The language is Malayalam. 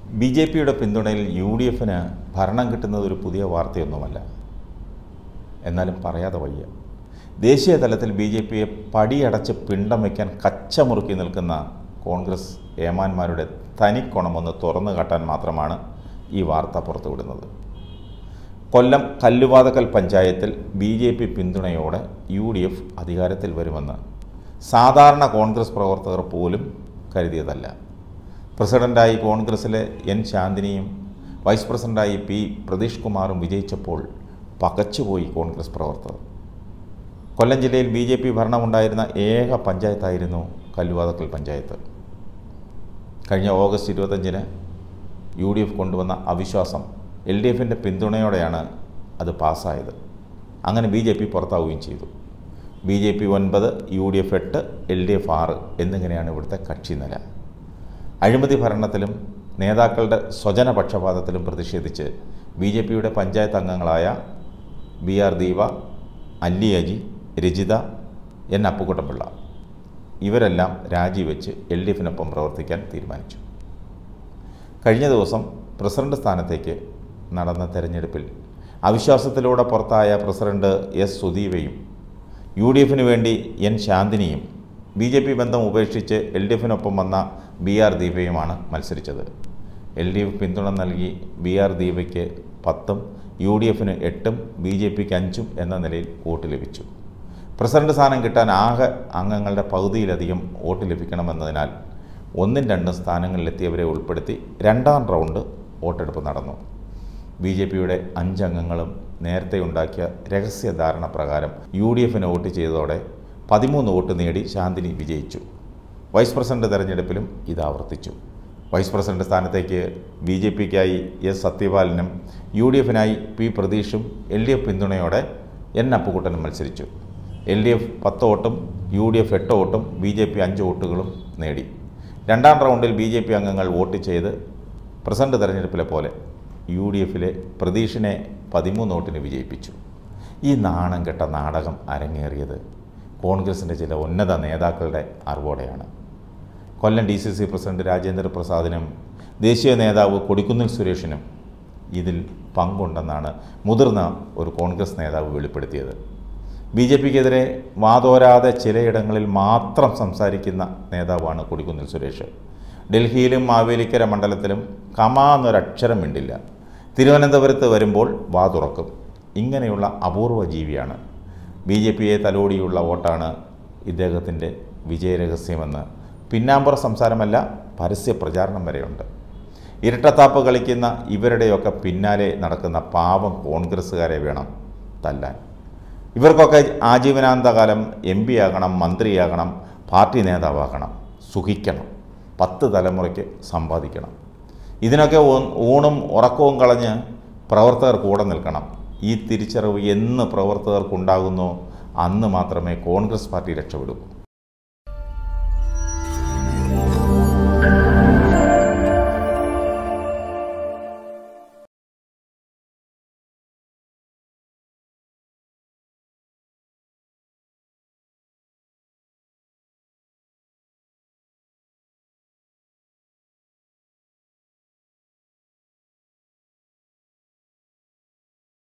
ബി ജെ പിയുടെ പിന്തുണയിൽ യു ഡി എഫിന് ഭരണം കിട്ടുന്നത് ഒരു പുതിയ വാർത്തയൊന്നുമല്ല എന്നാലും പറയാതെ വയ്യ ദേശീയ തലത്തിൽ ബി ജെ പിയെ പടിയടച്ച് പിണ്ടം വയ്ക്കാൻ കച്ചമുറുക്കി നിൽക്കുന്ന കോൺഗ്രസ് ഏമാന്മാരുടെ തനിക്കൊണമൊന്ന് തുറന്നു കാട്ടാൻ മാത്രമാണ് ഈ വാർത്ത പുറത്തുവിടുന്നത് കൊല്ലം കല്ലുവാതക്കൽ പഞ്ചായത്തിൽ ബി ജെ പി പിന്തുണയോടെ യു ഡി എഫ് അധികാരത്തിൽ വരുമെന്ന് സാധാരണ കോൺഗ്രസ് പ്രവർത്തകർ പോലും കരുതിയതല്ല പ്രസിഡന്റായി കോൺഗ്രസിലെ എൻ ശാന്തിനിയും വൈസ് പ്രസിഡന്റായി പി പ്രതീഷ് കുമാറും വിജയിച്ചപ്പോൾ പകച്ചുപോയി കോൺഗ്രസ് പ്രവർത്തകർ കൊല്ലം ജില്ലയിൽ ബി ജെ പി ഭരണമുണ്ടായിരുന്ന ഏക പഞ്ചായത്തായിരുന്നു കല്ലുവാതക്കൽ പഞ്ചായത്ത് കഴിഞ്ഞ ഓഗസ്റ്റ് ഇരുപത്തഞ്ചിന് യു ഡി എഫ് കൊണ്ടുവന്ന അവിശ്വാസം എൽ ഡി എഫിൻ്റെ പിന്തുണയോടെയാണ് അത് പാസ്സായത് അങ്ങനെ ബി ജെ പി പുറത്താവുകയും ചെയ്തു ബി ജെ പി ഒൻപത് യു ഡി എഫ് എട്ട് എൽ ഡി എഫ് ആറ് എന്നിങ്ങനെയാണ് ഇവിടുത്തെ കക്ഷി നില അഴിമതി ഭരണത്തിലും നേതാക്കളുടെ സ്വജനപക്ഷപാതത്തിലും പ്രതിഷേധിച്ച് ബി ജെ പിയുടെ പഞ്ചായത്ത് അംഗങ്ങളായ ബി ആർ ദീപ അല്ലി അജി രജിത എൻ അപ്പുക്കുട്ടപ്പിള്ള ഇവരെല്ലാം രാജിവെച്ച് എൽ ഡി എഫിനൊപ്പം പ്രവർത്തിക്കാൻ തീരുമാനിച്ചു കഴിഞ്ഞ ദിവസം പ്രസിഡന്റ് സ്ഥാനത്തേക്ക് നടന്ന തെരഞ്ഞെടുപ്പിൽ അവിശ്വാസത്തിലൂടെ പുറത്തായ പ്രസിഡന്റ് എസ് സുദീപയും യു ഡി എഫിന് വേണ്ടി എൻ ശാന്തിനിയും ബി ജെ പി ബന്ധം ഉപേക്ഷിച്ച് എൽ ഡി എഫിനൊപ്പം വന്ന ബി ആർ ദീപയുമാണ് മത്സരിച്ചത് എൽ ഡി എഫ് പിന്തുണ നൽകി ബി ആർ ദീപയ്ക്ക് പത്തും യു ഡി എഫിന് എട്ടും ബി ജെ പിക്ക് അഞ്ചും എന്ന നിലയിൽ വോട്ട് ലഭിച്ചു പ്രസിഡന്റ് സ്ഥാനം കിട്ടാൻ ആകെ അംഗങ്ങളുടെ പകുതിയിലധികം വോട്ട് ലഭിക്കണമെന്നതിനാൽ ഒന്നും രണ്ടും സ്ഥാനങ്ങളിലെത്തിയവരെ ഉൾപ്പെടുത്തി രണ്ടാം റൗണ്ട് വോട്ടെടുപ്പ് നടന്നു ബി ജെ പിയുടെ അഞ്ചംഗങ്ങളും നേരത്തെ ഉണ്ടാക്കിയ രഹസ്യ ധാരണ പ്രകാരം യു ഡി എഫിന് വോട്ട് ചെയ്തതോടെ പതിമൂന്ന് വോട്ട് നേടി ശാന്തിനി വിജയിച്ചു വൈസ് പ്രസിഡന്റ് തെരഞ്ഞെടുപ്പിലും ഇത് ആവർത്തിച്ചു വൈസ് പ്രസിഡന്റ് സ്ഥാനത്തേക്ക് ബി ജെ പിക്കായി എസ് സത്യപാലനും യു ഡി എഫിനായി പി പ്രതീഷും എൽ ഡി എഫ് പിന്തുണയോടെ എൻ അപ്പുകുട്ടനും മത്സരിച്ചു എൽ ഡി എഫ് പത്ത് വോട്ടും യു ഡി എഫ് എട്ട് വോട്ടും ബി ജെ പി അഞ്ച് വോട്ടുകളും നേടി രണ്ടാം റൗണ്ടിൽ ബി ജെ പി അംഗങ്ങൾ വോട്ട് ചെയ്ത് പ്രസിഡന്റ് തെരഞ്ഞെടുപ്പിലെ പോലെ യു ഡി എഫിലെ പ്രതീഷിനെ പതിമൂന്ന് വോട്ടിന് വിജയിപ്പിച്ചു ഈ നാണം കെട്ട നാടകം അരങ്ങേറിയത് കോൺഗ്രസിൻ്റെ ചില ഉന്നത നേതാക്കളുടെ അറിവോടെയാണ് Kollam D C C president Rajendra പ്രസാദിനും ദേശീയ നേതാവ് കൊടിക്കുന്നിൽ സുരേഷിനും ഇതിൽ പങ്കുണ്ടെന്നാണ് മുതിർന്ന ഒരു കോൺഗ്രസ് നേതാവ് വെളിപ്പെടുത്തിയത് ബി ജെ പിക്കെതിരെ വാതോരാതെ ചിലയിടങ്ങളിൽ മാത്രം സംസാരിക്കുന്ന നേതാവാണ് കൊടിക്കുന്നിൽ സുരേഷ് ഡൽഹിയിലും മാവേലിക്കര മണ്ഡലത്തിലും കമാന്നൊരക്ഷരം മിണ്ടില്ല തിരുവനന്തപുരത്ത് വരുമ്പോൾ വാ തുറക്കും ഇങ്ങനെയുള്ള അപൂർവ ജീവിയാണ് ബി ജെ പിയെ തലോടിയുള്ള വോട്ടാണ് ഇദ്ദേഹത്തിൻ്റെ വിജയരഹസ്യമെന്ന് പിന്നാമ്പുറ സംസാരമല്ല പരസ്യ പ്രചാരണം വരെയുണ്ട് ഇരട്ടത്താപ്പ് കളിക്കുന്ന ഇവരുടെയൊക്കെ പിന്നാലെ നടക്കുന്ന പാവം കോൺഗ്രസ്സുകാരെ വേണം തല്ലാൻ ഇവർക്കൊക്കെ ആജീവനാന്തകാലം എം പി ആകണം മന്ത്രിയാകണം പാർട്ടി നേതാവാകണം സുഖിക്കണം പത്ത് തലമുറയ്ക്ക് സമ്പാദിക്കണം ഇതിനൊക്കെ ഊ- ഊണും ഉറക്കവും കളഞ്ഞ് പ്രവർത്തകർ കൂടെ നിൽക്കണം ഈ തിരിച്ചറിവ് എന്ന് പ്രവർത്തകർക്കുണ്ടാകുന്നോ അന്ന് മാത്രമേ കോൺഗ്രസ് പാർട്ടി രക്ഷപ്പെടൂ